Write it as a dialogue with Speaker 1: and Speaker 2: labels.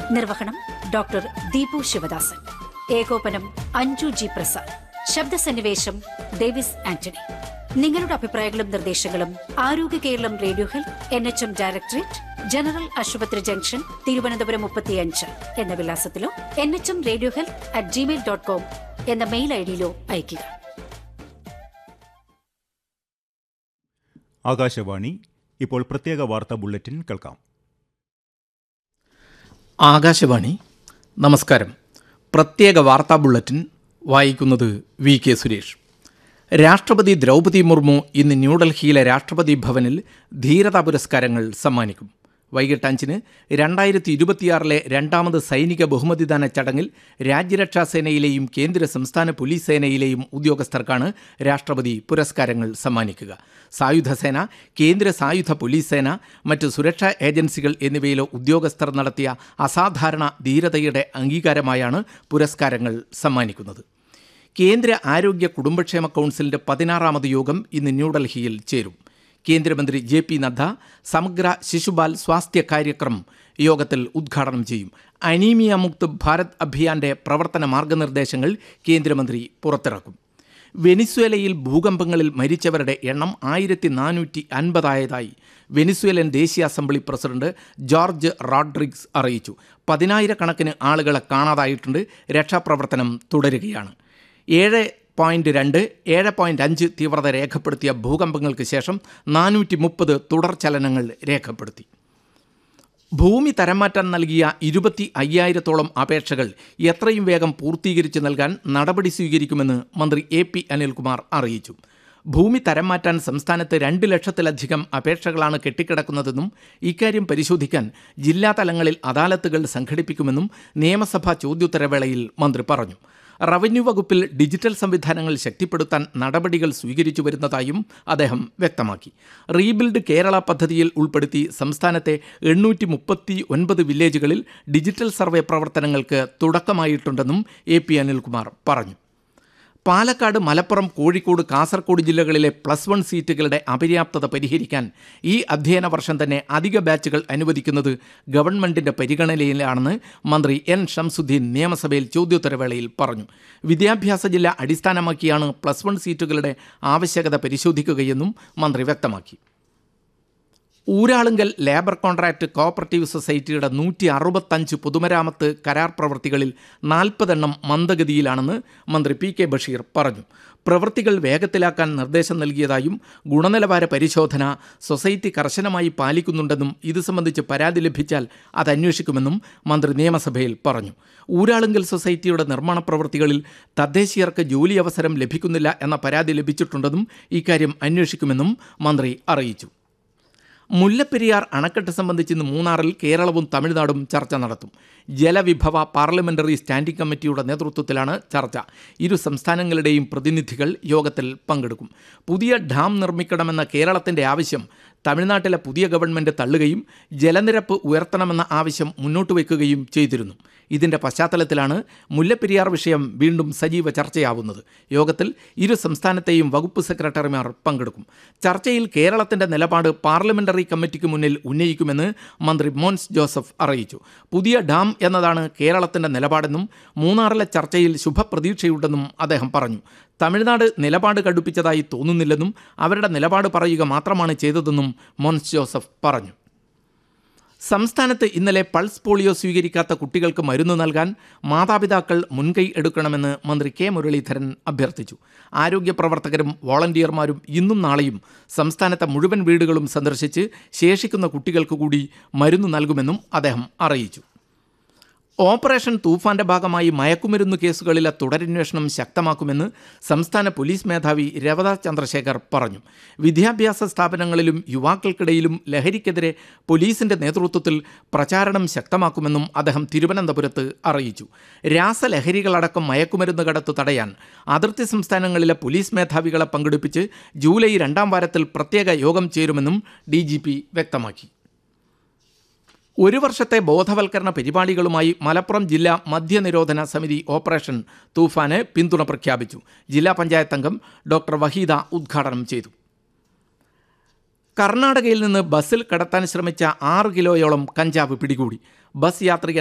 Speaker 1: നിർവഹണം ഡോക്ടർ ദീപു ശിവദാസൻ ഏകോപനം അഞ്ജു ജി പ്രസാദ് ശബ്ദസന്നിവേശം ഡേവിസ് ആന്റണി നിങ്ങളുടെ അഭിപ്രായങ്ങളും നിർദ്ദേശങ്ങളും Arogya Keralam radio health N H M directorate general ആശുപത്രി ജംഗ്ഷൻ തിരുവനന്തപുരം മുപ്പത്തിയഞ്ച് എന്ന വിലാസത്തിലോ N H M radio health at Gmail dot com എന്ന മെയിൽ ഐ ഡിയിലോ അയയ്ക്കുക
Speaker 2: ആകാശവാണി ഇപ്പോൾ പ്രത്യേക വാർത്താ ബുള്ളറ്റിൻ കേൾക്കാം
Speaker 3: ആകാശവാണി നമസ്കാരം പ്രത്യേക വാർത്താ ബുള്ളറ്റിൻ വായിക്കുന്നത് വി കെ സുരേഷ് രാഷ്ട്രപതി ദ്രൗപദി മുർമു ഇന്ന് ന്യൂഡൽഹിയിലെ രാഷ്ട്രപതി ഭവനിൽ ധീരതാ പുരസ്കാരങ്ങൾ സമ്മാനിക്കും വൈകിട്ട് അഞ്ചിന് രണ്ടായിരത്തി ഇരുപത്തിയാറിലെ രണ്ടാമത് സൈനിക ബഹുമതിദാന ചടങ്ങിൽ രാജ്യരക്ഷാ സേനയിലെയും കേന്ദ്ര സംസ്ഥാന പോലീസ് സേനയിലെയും ഉദ്യോഗസ്ഥർക്കാണ് രാഷ്ട്രപതി പുരസ്കാരങ്ങൾ സമ്മാനിക്കുക സായുധ സേന കേന്ദ്ര സായുധ പോലീസ് സേന മറ്റ് സുരക്ഷാ ഏജൻസികൾ എന്നിവയിലെ ഉദ്യോഗസ്ഥർ നടത്തിയ അസാധാരണ ധീരതയുടെ അംഗീകാരമായാണ് പുരസ്കാരങ്ങൾ സമ്മാനിക്കുന്നത് കേന്ദ്ര ആരോഗ്യ കുടുംബക്ഷേമ കൗൺസിലിന്റെ പതിനാറാമത് യോഗം ഇന്ന് ന്യൂഡൽഹിയിൽ ചേരും കേന്ദ്രമന്ത്രി ജെ പി നദ്ദ സമഗ്ര ശിശുബാൽ സ്വാസ്ഥ്യ കാര്യക്രം യോഗത്തിൽ ഉദ്ഘാടനം ചെയ്യും അനീമിയ മുക്ത് ഭാരത് അഭിയാന്റെ പ്രവർത്തന മാർഗനിർദ്ദേശങ്ങൾ കേന്ദ്രമന്ത്രി പുറത്തിറക്കും വെനിസ്വേലയിൽ ഭൂകമ്പങ്ങളിൽ മരിച്ചവരുടെ എണ്ണം ആയിരത്തി നാനൂറ്റി അൻപതായതായി വെനിസ്വേലൻ ദേശീയ അസംബ്ലി പ്രസിഡന്റ് ജോർജ് റോഡ്രിഗ്സ് അറിയിച്ചു പതിനായിരക്കണക്കിന് ആളുകളെ കാണാതായിട്ടുണ്ട് രക്ഷാപ്രവർത്തനം തുടരുകയാണ് ഏഴ് പോയിന്റ് രണ്ട് ഏഴ് പോയിന്റ് അഞ്ച് തീവ്രത രേഖപ്പെടുത്തിയ ഭൂകമ്പങ്ങൾക്ക് ശേഷം നാനൂറ്റി മുപ്പത് തുടർചലനങ്ങൾ രേഖപ്പെടുത്തി ഭൂമി തരംമാറ്റാൻ നൽകിയ ഇരുപത്തി അയ്യായിരത്തോളം അപേക്ഷകൾ എത്രയും വേഗം പൂർത്തീകരിച്ച് നൽകാൻ നടപടി സ്വീകരിക്കുമെന്ന് മന്ത്രി എ പി അനിൽകുമാർ അറിയിച്ചു ഭൂമി തരം മാറ്റാൻ സംസ്ഥാനത്ത് രണ്ട് ലക്ഷത്തിലധികം അപേക്ഷകളാണ് കെട്ടിക്കിടക്കുന്നതെന്നും ഇക്കാര്യം പരിശോധിക്കാൻ ജില്ലാ തലങ്ങളിൽ അദാലത്തുകൾ സംഘടിപ്പിക്കുമെന്നും നിയമസഭാ ചോദ്യോത്തരവേളയിൽ മന്ത്രി പറഞ്ഞു റവന്യൂ വകുപ്പിൽ ഡിജിറ്റൽ സംവിധാനങ്ങൾ ശക്തിപ്പെടുത്താൻ നടപടികൾ സ്വീകരിച്ചു വരുന്നതായും അദ്ദേഹം വ്യക്തമാക്കി റീബിൽഡ് കേരള പദ്ധതിയിൽ ഉൾപ്പെടുത്തി സംസ്ഥാനത്തെ എണ്ണൂറ്റി മുപ്പത്തി ഒൻപത് വില്ലേജുകളിൽ ഡിജിറ്റൽ സർവേ പ്രവർത്തനങ്ങൾക്ക് തുടക്കമായിട്ടുണ്ടെന്നും എ പി അനിൽകുമാർ പറഞ്ഞു പാലക്കാട് മലപ്പുറം കോഴിക്കോട് കാസർഗോഡ് ജില്ലകളിലെ പ്ലസ് വൺ സീറ്റുകളുടെ അപര്യാപ്തത പരിഹരിക്കാൻ ഈ അധ്യയന വർഷം തന്നെ അധിക ബാച്ചുകൾ അനുവദിക്കുന്നത് ഗവൺമെന്റിന്റെ പരിഗണനയിലാണെന്ന് മന്ത്രി എൻ ഷംസുദ്ദീൻ നിയമസഭയിൽ ചോദ്യോത്തരവേളയിൽ പറഞ്ഞു വിദ്യാഭ്യാസ ജില്ല അടിസ്ഥാനമാക്കിയാണ് പ്ലസ് വൺ സീറ്റുകളുടെ ആവശ്യകത പരിശോധിക്കുകയെന്നും മന്ത്രി വ്യക്തമാക്കി ഊരാളുങ്കൽ ലേബർ കോൺട്രാക്ട് കോഓപ്പറേറ്റീവ് സൊസൈറ്റിയുടെ നൂറ്റി അറുപത്തഞ്ച് പൊതുമരാമത്ത് കരാർ പ്രവൃത്തികളിൽ നാൽപ്പതെണ്ണം മന്ദഗതിയിലാണെന്ന് മന്ത്രി പി കെ ബഷീർ പറഞ്ഞു പ്രവൃത്തികൾ വേഗത്തിലാക്കാൻ നിർദ്ദേശം നൽകിയതായും ഗുണനിലവാര പരിശോധന സൊസൈറ്റി കർശനമായി പാലിക്കുന്നുണ്ടെന്നും ഇത് സംബന്ധിച്ച് പരാതി ലഭിച്ചാൽ അത് അന്വേഷിക്കുമെന്നും മന്ത്രി നിയമസഭയിൽ പറഞ്ഞു ഊരാളുങ്കൽ സൊസൈറ്റിയുടെ നിർമ്മാണ പ്രവൃത്തികളിൽ തദ്ദേശീയർക്ക് ജോലി അവസരം ലഭിക്കുന്നില്ല എന്ന പരാതി ലഭിച്ചിട്ടുണ്ടെന്നും ഇക്കാര്യം അന്വേഷിക്കുമെന്നും മന്ത്രി അറിയിച്ചു മുല്ലപ്പെരിയാർ അണക്കെട്ട് സംബന്ധിച്ച് ഇന്ന് മൂന്നാറിൽ കേരളവും തമിഴ്നാടും ചർച്ച നടത്തും ജലവിഭവ പാർലമെന്ററി സ്റ്റാൻഡിംഗ് കമ്മിറ്റിയുടെ നേതൃത്വത്തിലാണ് ചർച്ച ഇരു സംസ്ഥാനങ്ങളുടെയും പ്രതിനിധികൾ യോഗത്തിൽ പങ്കെടുക്കും പുതിയ ഡാം നിർമ്മിക്കണമെന്ന കേരളത്തിൻ്റെ ആവശ്യം തമിഴ്നാട്ടിലെ പുതിയ ഗവൺമെൻറ് തള്ളുകയും ജലനിരപ്പ് ഉയർത്തണമെന്ന ആവശ്യം മുന്നോട്ട് വയ്ക്കുകയും ചെയ്തിരുന്നു ഇതിൻ്റെ പശ്ചാത്തലത്തിലാണ് മുല്ലപ്പെരിയാർ വിഷയം വീണ്ടും സജീവ ചർച്ചയാവുന്നത് യോഗത്തിൽ ഇരു സംസ്ഥാനത്തെയും വകുപ്പ് സെക്രട്ടറിമാർ പങ്കെടുക്കും ചർച്ചയിൽ കേരളത്തിൻ്റെ നിലപാട് പാർലമെന്ററി കമ്മിറ്റിക്ക് മുന്നിൽ ഉന്നയിക്കുമെന്ന് മന്ത്രി മോൻസ് ജോസഫ് അറിയിച്ചു പുതിയ ഡാം എന്നതാണ് കേരളത്തിൻ്റെ നിലപാടെന്നും മൂന്നാറിലെ ചർച്ചയിൽ ശുഭപ്രതീക്ഷയുണ്ടെന്നും അദ്ദേഹം പറഞ്ഞു തമിഴ്നാട് നിലപാട് കടുപ്പിച്ചതായി തോന്നുന്നില്ലെന്നും അവരുടെ നിലപാട് പറയുക മാത്രമാണ് ചെയ്തതെന്നും മോൻസ് ജോസഫ് പറഞ്ഞു സംസ്ഥാനത്ത് ഇന്നലെ പൾസ് പോളിയോ സ്വീകരിക്കാത്ത കുട്ടികൾക്ക് മരുന്ന് നൽകാൻ മാതാപിതാക്കൾ മുൻകൈ എടുക്കണമെന്ന് മന്ത്രി കെ മുരളീധരൻ അഭ്യർത്ഥിച്ചു ആരോഗ്യ പ്രവർത്തകരും വോളണ്ടിയർമാരും ഇന്നും നാളെയും സംസ്ഥാനത്തെ മുഴുവൻ വീടുകളും സന്ദർശിച്ച് ശേഷിക്കുന്ന കുട്ടികൾക്ക് കൂടി മരുന്ന് നൽകുമെന്നും അദ്ദേഹം അറിയിച്ചു ഓപ്പറേഷൻ തൂഫാന്റെ ഭാഗമായി മയക്കുമരുന്ന് കേസുകളിലെ തുടരന്വേഷണം ശക്തമാക്കുമെന്ന് സംസ്ഥാന പോലീസ് മേധാവി രവത ചന്ദ്രശേഖർ പറഞ്ഞു വിദ്യാഭ്യാസ സ്ഥാപനങ്ങളിലും യുവാക്കൾക്കിടയിലും ലഹരിക്കെതിരെ പോലീസിന്റെ നേതൃത്വത്തിൽ പ്രചാരണം ശക്തമാക്കുമെന്നും അദ്ദേഹം തിരുവനന്തപുരത്ത് അറിയിച്ചു രാസലഹരികളടക്കം മയക്കുമരുന്ന് കടത്ത് തടയാൻ അതിർത്തി സംസ്ഥാനങ്ങളിലെ പോലീസ് മേധാവികളെ പങ്കെടുപ്പിച്ച് ജൂലൈ രണ്ടാം വാരത്തിൽ പ്രത്യേക യോഗം ചേരുമെന്നും ഡി വ്യക്തമാക്കി ഒരു വർഷത്തെ ബോധവൽക്കരണ പരിപാടികളുമായി മലപ്പുറം ജില്ലാ മദ്യനിരോധന സമിതി ഓപ്പറേഷൻ തൂഫാന് പിന്തുണ പ്രഖ്യാപിച്ചു ജില്ലാ പഞ്ചായത്ത് അംഗം ഡോക്ടർ വഹീദ ഉദ്ഘാടനം ചെയ്തു കർണാടകയിൽ നിന്ന് ബസ്സിൽ കടത്താൻ ശ്രമിച്ച ആറ് കിലോയോളം കഞ്ചാവ് പിടികൂടി ബസ് യാത്രികൻ